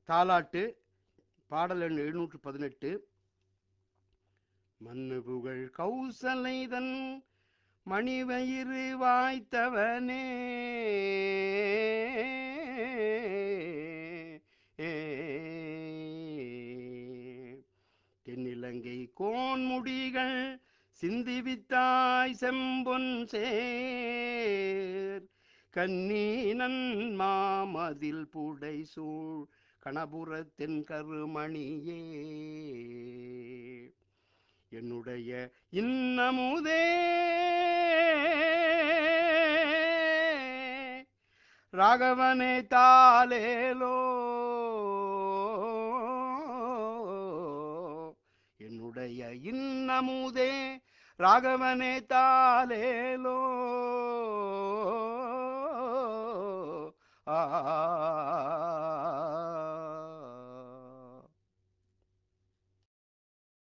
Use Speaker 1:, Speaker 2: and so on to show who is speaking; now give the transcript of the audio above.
Speaker 1: தாலாட்டு பாடல் எண் எழுநூற்று பதினெட்டு மண்ணு புகழ் கௌசலைதன் மணிவயிறு வாய்த்தவனே தென்னிலங்கை கோன்முடிகள் சிந்திவித்தாய் செம்பொன் சேர் கண்ணீனன் மாமதில் புடை சூழ் கணபுரத்தின் கருமணியே என்னுடைய இன்னமுதே ராகவனே தாலேலோ என்னுடைய இன்னமுதே ராகவனே தாலேலோ ஆ